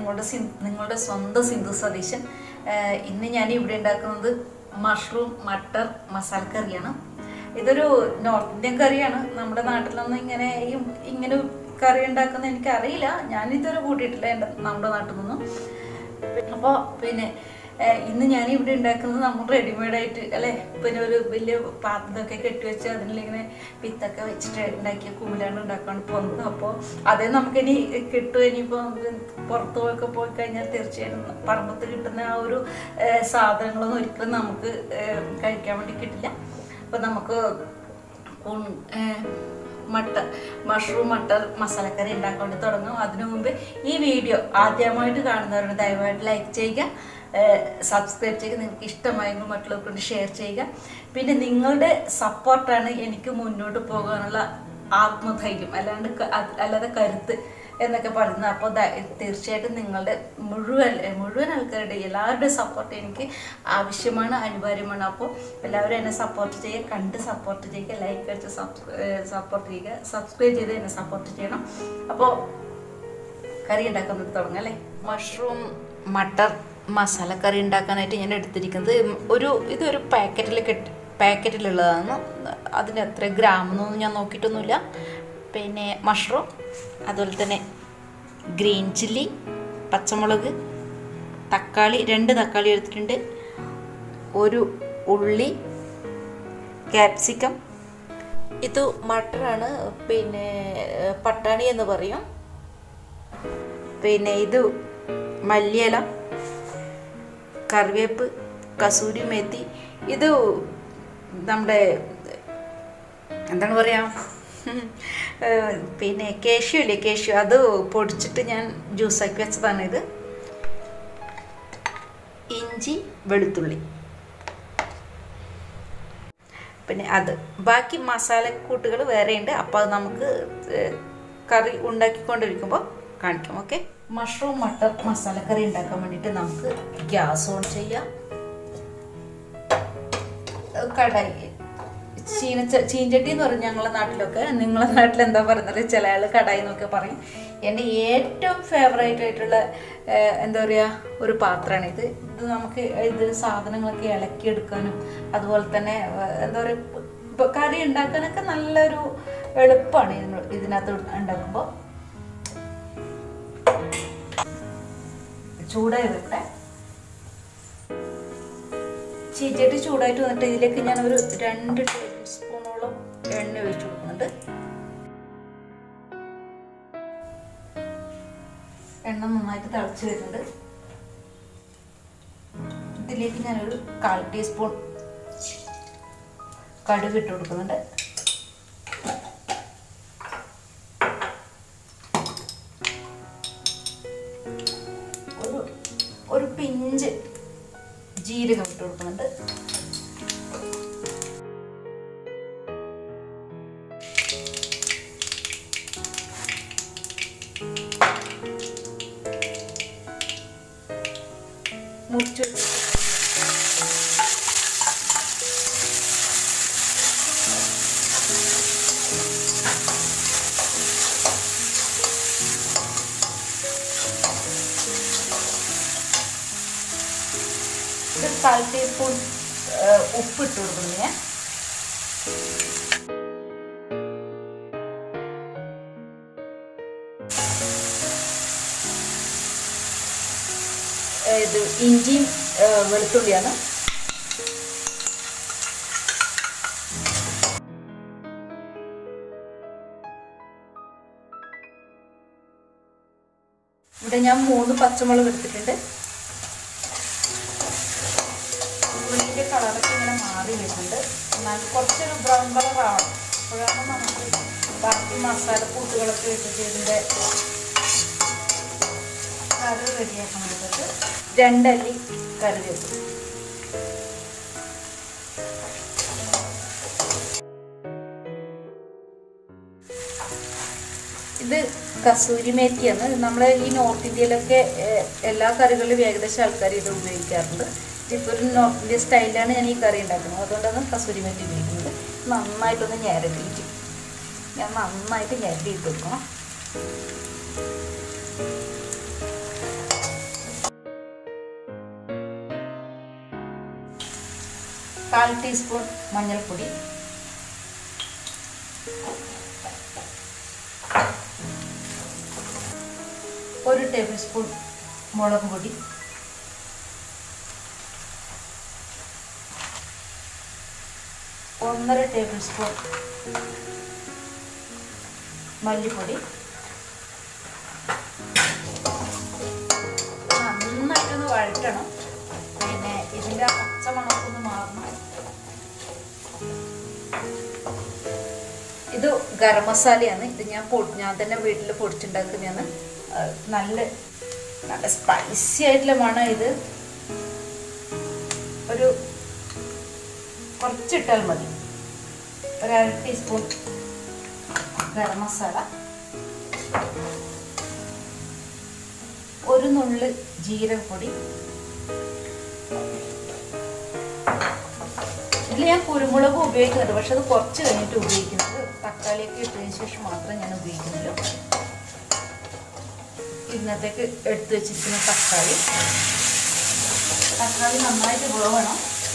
നിങ്ങളുടെ സിൻ- നിങ്ങളുടെ സ്വന്തം സിന്ധു സതീശൻ ഏഹ് ഇന്ന് ഞാൻ ഇവിടെ ഉണ്ടാക്കുന്നത് മഷ്റൂം മട്ടർ മസാല കറിയാണ് ഇതൊരു നോർത്ത് ഇന്ത്യൻ കറിയാണ് നമ്മുടെ നാട്ടിലൊന്നും ഇങ്ങനെ ഈ ഇങ്ങനെ കറി ഉണ്ടാക്കുന്ന എനിക്ക് അറിയില്ല ഞാൻ ഇതുവരെ കൂട്ടിയിട്ടില്ല എൻ്റെ നമ്മുടെ നാട്ടിൽ നിന്നും അപ്പോൾ പിന്നെ ഏഹ് ഇന്ന് ഞാൻ ഇവിടെ ഉണ്ടാക്കുന്നത് നമ്മൾ റെഡിമെയ്ഡ് ആയിട്ട് അല്ലേ പിന്നെ ഒരു വലിയ പാത്രമൊക്കെ കെട്ടിവെച്ച് അതിലിങ്ങനെ വിത്തൊക്കെ വെച്ചിട്ട് ഉണ്ടാക്കിയ കുമിലാണ് ഉണ്ടാക്കാൻ പോകുന്നത് അപ്പോൾ അതേ നമുക്കിനി കിട്ടും ഇനിയിപ്പോൾ പുറത്ത് പോയൊക്കെ പോയി കഴിഞ്ഞാൽ തീർച്ചയായിട്ടും പറമ്പത്ത് കിട്ടുന്ന ആ ഒരു ഏഹ് സാധനങ്ങളൊന്നും ഒരിക്കലും നമുക്ക് ഏഹ് കഴിക്കാൻ വേണ്ടി കിട്ടില്ല അപ്പോൾ നമുക്ക് ഉൺ- ഏഹ് മട്ടർ മഷ്റൂം മട്ടർ മസാലക്കറി ഉണ്ടാക്കാൻ വേണ്ടി തുടങ്ങും അതിനു മുമ്പ് ഈ വീഡിയോ ആദ്യമായിട്ട് കാണുന്നവരോട് ദയവായിട്ട് ലൈക്ക് ചെയ്യുക സബ്സ്ക്രൈബ് ചെയ്യുക നിങ്ങൾക്ക് ഇഷ്ടമായെങ്കിൽ മറ്റുള്ളവർക്ക് കൊണ്ട് ഷെയർ ചെയ്യുക പിന്നെ നിങ്ങളുടെ സപ്പോർട്ടാണ് എനിക്ക് മുന്നോട്ട് പോകാനുള്ള ആത്മധൈര്യം അല്ലാണ്ട് ക- അത് അല്ലാതെ കരുത്ത് എന്നൊക്കെ പറയുന്നത് അപ്പോൾ തീർച്ചയായിട്ടും നിങ്ങളുടെ മുഴുവൻ മുഴുവൻ ആൾക്കാരുടെ എല്ലാവരുടെയും സപ്പോർട്ട് എനിക്ക് ആവശ്യമാണ് അനിവാര്യമാണ് അപ്പോൾ എല്ലാവരും എന്നെ സപ്പോർട്ട് ചെയ്യുക കണ്ട് സപ്പോർട്ട് ചെയ്യുക ലൈക്ക് അടിച്ച് സപ്പോർട്ട് ചെയ്യുക സബ്സ്ക്രൈബ് ചെയ്ത് എന്നെ സപ്പോർട്ട് ചെയ്യണം അപ്പോൾ കറി ഉണ്ടാക്കാൻ വേണ്ടി തുടങ്ങാം അല്ലേ മഷ്റൂം മട്ടർ മസാല കറി ഉണ്ടാക്കാനായിട്ട് ഞാൻ എടുത്തിരിക്കുന്നത് ഒരു ഇതൊരു പാക്കറ്റിൽ കെട്ടി പാക്കറ്റിലുള്ളതാണ് അതിന് എത്ര ഗ്രാം എന്നൊന്നും ഞാൻ നോക്കിയിട്ടൊന്നുമില്ല പിന്നെ മഷ്റൂം അതുപോലെ തന്നെ ഗ്രീൻ ചില്ലി പച്ചമുളക് തക്കാളി രണ്ട് തക്കാളി എടുത്തിട്ടുണ്ട് ഒരു ഉള്ളി ക്യാപ്സിക്കം ഇത് മട്ടറാണ് പിന്നെ ഏഹ്, പട്ടാണി എന്ന് പറയും പിന്നെ ഇത് മല്ലിയില കറിവേപ്പ് കസൂരി മേത്തി ഇത് നമ്മുടെ എന്താണ് പറയാ ഏഹ് പിന്നെ കേശു ഇല്ലേ കേശു അത് പൊടിച്ചിട്ട് ഞാൻ ജ്യൂസാക്കി വെച്ചതാണ് ഇത് ഇഞ്ചി വെളുത്തുള്ളി പിന്നെ അത് ബാക്കി മസാലക്കൂട്ടുകൾ വേറെയുണ്ട് അപ്പോൾ അത് നമുക്ക് ഏഹ്, കറി ഉണ്ടാക്കിക്കൊണ്ടിരിക്കുമ്പോൾ കാണിക്കാം ഓക്കെ മഷ്റൂം മട്ടർ മസാലക്കറി ഉണ്ടാക്കാൻ വേണ്ടിയിട്ട് നമുക്ക് ഗ്യാസ് ഓൺ ചെയ്യാം ഏഹ്, കടായി ചീന ചീഞ്ചട്ടി എന്ന് പറയും ഞങ്ങളുടെ നാട്ടിലൊക്കെ നിങ്ങളുടെ നാട്ടിൽ എന്താ പറയുന്നത് ചില ആൾ കടായി എന്നൊക്കെ പറയും എൻ്റെ ഏറ്റവും ഫേവറേറ്റ് ആയിട്ടുള്ള ഏഹ്, എന്താ പറയുക ഒരു പാത്രമാണ് ഇത് ഇത് നമുക്ക് ഇത് സാധനങ്ങളൊക്കെ ഇളക്കിയെടുക്കാനും അതുപോലെ തന്നെ ഏഹ്, എന്താ പറയുക ഇപ്പം കറി ഉണ്ടാക്കാനൊക്കെ നല്ലൊരു എളുപ്പമാണ് ഇതിന് ഇതിനകത്ത് ഉണ്ടാക്കുമ്പോൾ ചൂടായി വരട്ടെ ചീച്ചട്ടി ചൂടായിട്ട് വന്നിട്ട് ഇതിലേക്ക് ഞാൻ ഒരു രണ്ട് ടേബിൾ സ്പൂണോളം എണ്ണ ഒഴിച്ചു കൊടുക്കുന്നുണ്ട് എണ്ണ നന്നായിട്ട് തിളച്ച് വരുന്നുണ്ട് ഇതിലേക്ക് ഞാനൊരു കാൽ ടീസ്പൂൺ കടുക് ഇട്ട് കൊടുക്കുന്നുണ്ട് ഒരു ഒരു പിഞ്ച് ജീരകം ഇട്ട് കൊടുക്കുന്നുണ്ട് മുറിച്ചു ഒരു കാൽ ടീസ്പൂൺ ഉപ്പ് ഇട്ട് കൊടുക്കുന്നു ഞാൻ ഏ, ഇത് ഇഞ്ചിയും ഏ, വെളുത്തുള്ളിയാണ് ഇവിടെ ഞാൻ മൂന്ന് പച്ചമുളക് എടുത്തിട്ടുണ്ട് ഉള്ളിൻ്റെ കളറൊക്കെ ഇങ്ങനെ മാറി വരുന്നുണ്ട് എന്നാൽ കുറച്ചൊരു ബ്രൗൺ കളർ ആവണം അപ്പോഴാണ് നമുക്ക് ബാക്കി മസാല കൂട്ടുകളൊക്കെ ഇട്ടിട്ട് ഇതിൻ്റെ കറി റെഡിയാക്കാൻ വേണ്ടിയിട്ട് രണ്ടല്ലി കറിവേപ്പ് ഇത് കസൂരി മേത്തിയാണ് നമ്മൾ ഈ നോർത്ത് ഇന്ത്യയിലൊക്കെ ഏഹ്, എല്ലാ കറികളിലും ഏകദേശം ആൾക്കാർ ഇത് ഉപയോഗിക്കാറുണ്ട് ഇതിപ്പോൾ ഒരു നോർത്ത് ഇന്ത്യൻ സ്റ്റൈലിലാണ് ഞാൻ ഈ കറി ഉണ്ടാക്കുന്നത് അതുകൊണ്ടാണ് കസൂരി മേത്തി ഉപയോഗിക്കുന്നത് നന്നായിട്ടൊന്ന് ഞരടിയിട്ട് ഞാൻ നന്നായിട്ട് ഞരടി ഇട്ട് കൊടുക്കണം കാൽ ടീസ്പൂൺ മഞ്ഞൾപ്പൊടി ഒരു ടേബിൾ സ്പൂൺ മുളക് പൊടി ഒന്നര ടേബിൾ സ്പൂൺ മല്ലിപ്പൊടി നന്നായിട്ടൊന്ന് വഴറ്റണം പിന്നെ ഇതിൻ്റെ ആ പച്ചമണമൊക്കെ മാറണം ഇത് ഗരം മസാലയാണ് ഇത് ഞാൻ പൊടി ഞാൻ തന്നെ വീട്ടിൽ പൊടിച്ചുണ്ടാക്കുന്നതാണ് നല്ല നല്ല സ്പൈസി ആയിട്ടുള്ള മണം ഇത് ഒരു കുറച്ചിട്ടാൽ മതി ഒരു അര ടീസ്പൂൺ ഗരം മസാല ഒരു നുള്ള് ജീരകപ്പൊടി ഇതിൽ ഞാൻ കുരുമുളക് ഉപയോഗിക്കുന്നുണ്ട് പക്ഷെ അത് കുറച്ച് കഴിഞ്ഞിട്ട് ഉപയോഗിക്കുന്നത് തക്കാളിയൊക്കെ ഇട്ടതിന് ശേഷം മാത്രമേ ഞാൻ ഉപയോഗിക്കുന്നുള്ളൂ ഇന്നത്തേക്ക് എടുത്തു വെച്ചിരിക്കുന്ന തക്കാളി തക്കാളി നന്നായിട്ട് വേവണം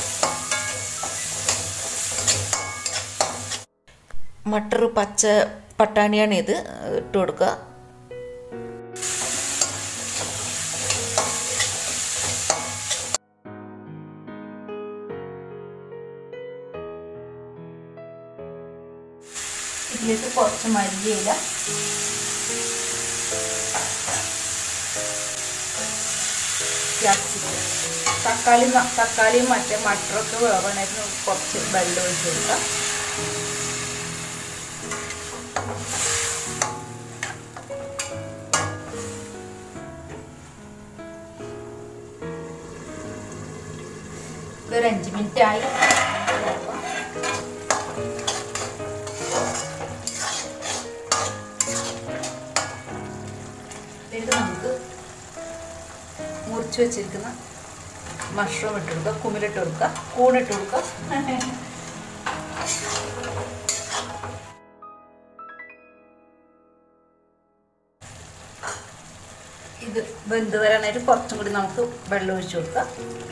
മട്ടർ പച്ച പട്ടാണിയാണ് ഇത് ഇട്ട് കൊടുക്കുക ഇതിലേക്ക് കുറച്ച് മല്ലിയില ക്യാപ്സിക്കം തക്കാളി ന- തക്കാളിയും മറ്റേ മട്ടറൊക്കെ വേവണമായിരുന്നു കുറച്ച് വെള്ളം ഒഴിച്ച് കൊടുക്കാം ഇതൊരു അഞ്ച് മിനിറ്റ് ആയി നോക്കാം. ഇത് നമുക്ക് മുറിച്ച് വെച്ചിരിക്കുന്ന മഷ്റൂം ഇട്ട് കൊടുക്കുക കുമിലിട്ട് കൊടുക്കുക കൂണിട്ട് കൊടുക്കുക ഇത് വെന്ത് വരാനായിട്ട് കുറച്ചും കൂടി നമുക്ക് വെള്ളം ഒഴിച്ച് കൊടുക്കാം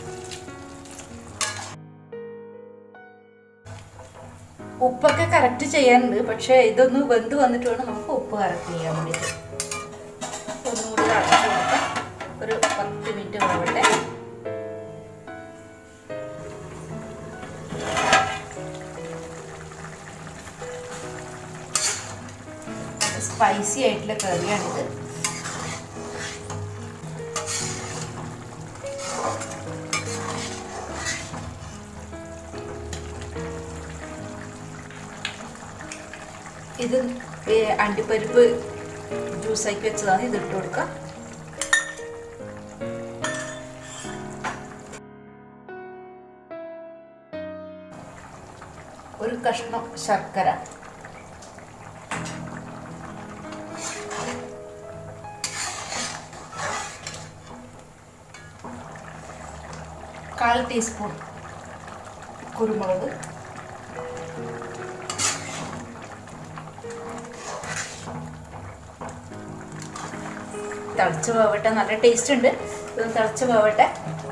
ഉപ്പൊക്കെ കറക്റ്റ് ചെയ്യാനുണ്ട് പക്ഷേ ഇതൊന്ന് വെന്ത് വന്നിട്ട് വേണം നമുക്ക് ഉപ്പ് കറക്റ്റ് ചെയ്യാൻ വേണ്ടിയിട്ട് ഒന്നും കൂടി അടച്ചു കൊടുക്കാം ഒരു പത്ത് മിനിറ്റ് വേവട്ടെ സ്പൈസി ആയിട്ടുള്ള കറിയാണിത് ഇത് ഏ, അണ്ടിപ്പരിപ്പ് ജ്യൂസാക്കി വെച്ചതാണ് ഇത് ഇട്ട് കൊടുക്കാം ഒരു കഷ്ണം ശർക്കര കാൽ ടീസ്പൂൺ കുരുമുളക് തിളച്ച് പോവട്ടെ നല്ല ടേസ്റ്റ് ഉണ്ട് ഇത് തിളച്ച് പോവട്ടെ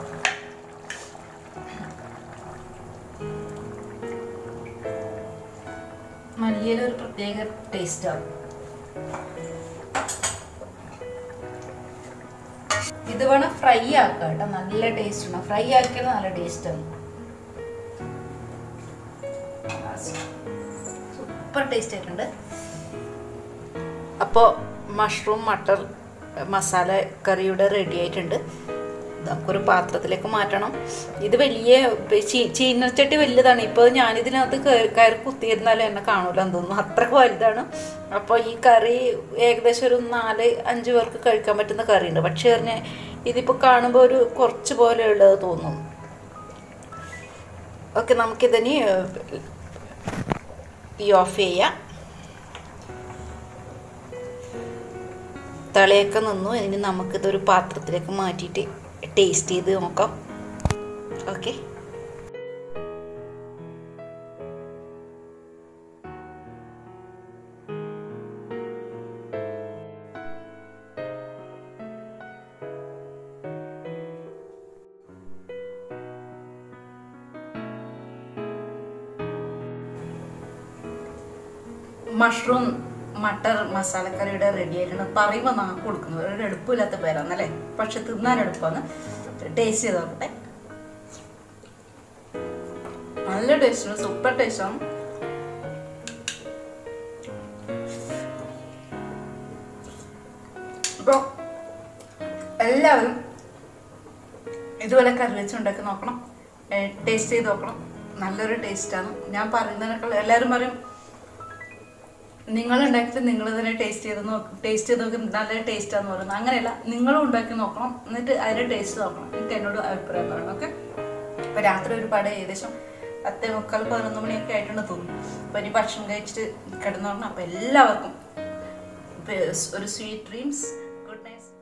മല്ലിയില ഒരു പ്രത്യേക ടേസ്റ്റ് ആവും ഇത് വേണം ഫ്രൈ ആക്കുക കേട്ടോ നല്ല ടേസ്റ്റ് ആണ് ഫ്രൈ ആക്കിയാൽ നല്ല ടേസ്റ്റ് ആണ് സൂപ്പർ ടേസ്റ്റ് ആയിട്ടുണ്ട് അപ്പോൾ മഷ്റൂം മട്ടർ മസാല കറിയുടെ റെഡി ആയിട്ടുണ്ട് നമുക്കൊരു പാത്രത്തിലേക്ക് മാറ്റണം ഇത് വലിയ ചീ- ചീനച്ചട്ടി വലുതാണ് ഇപ്പോൾ ഞാനിതിനകത്ത് കയറി കയറി കുത്തിയിരുന്നാലും എന്നെ കാണൂലെന്ന് തോന്നുന്നു അത്രക്ക് വലുതാണ് അപ്പോൾ ഈ കറി ഏകദേശം ഒരു നാല് അഞ്ച് പേർക്ക് കഴിക്കാൻ പറ്റുന്ന കറിയുണ്ട് പക്ഷേ പറഞ്ഞ ഇതിപ്പോൾ കാണുമ്പോൾ ഒരു കുറച്ച് പോലെയുള്ളത് തോന്നും ഓക്കെ നമുക്കിതിന് ഈ ഓഫ് ചെയ്യാം തളയൊക്കെ നിന്നു ഇനി നമുക്കിതൊരു പാത്രത്തിലേക്ക് മാറ്റിയിട്ട് ടേസ്റ്റ് ചെയ്ത് നോക്കാം ഓക്കെ മഷ്റൂം മട്ടർ മസാലക്കറിയുടെ റെഡി ആയിട്ടാണ് പറയുമ്പോൾ നാക്ക് കൊടുക്കുന്നത് ഒരു എളുപ്പമില്ലാത്ത പേരാന്നല്ലേ പക്ഷെ തിന്നാൻ എളുപ്പമാണ് ടേസ്റ്റ് ചെയ്ത് നോക്കട്ടെ നല്ല ടേസ്റ്റാണ് സൂപ്പർ ടേസ്റ്റാണ് അപ്പോൾ എല്ലാവരും ഇതുപോലെ കറി വെച്ച് ഉണ്ടാക്കി നോക്കണം ടേസ്റ്റ് ചെയ്ത് നോക്കണം നല്ലൊരു ടേസ്റ്റാണ് ഞാൻ പറയുന്നതിനേക്കാൾ എല്ലാവരും പറയും നിങ്ങൾ ഉണ്ടാക്കിയിട്ട് നിങ്ങൾ തന്നെ ടേസ്റ്റ് ചെയ്ത് നോക്കും ടേസ്റ്റ് ചെയ്ത് നോക്കി നല്ല ടേസ്റ്റാന്ന് പറയുന്നത് അങ്ങനെയല്ല നിങ്ങളും ഉണ്ടാക്കി നോക്കണം എന്നിട്ട് അതിൻ്റെ ടേസ്റ്റ് നോക്കണം എന്നിട്ട് എന്നോട് അഭിപ്രായം പറയണം ഓക്കെ അപ്പോൾ രാത്രി ഒരുപാട് ഏകദേശം പത്തേ മുക്കാൽ പതിനൊന്ന് മണിയൊക്കെ ആയിട്ടുണ്ട് തോന്നുന്നു അപ്പോൾ ഇനി ഭക്ഷണം കഴിച്ചിട്ട് കിടന്നു അപ്പോൾ എല്ലാവർക്കും ഒരു സ്വീറ്റ് ഡ്രീംസ് ഗുഡ് നൈറ്റ്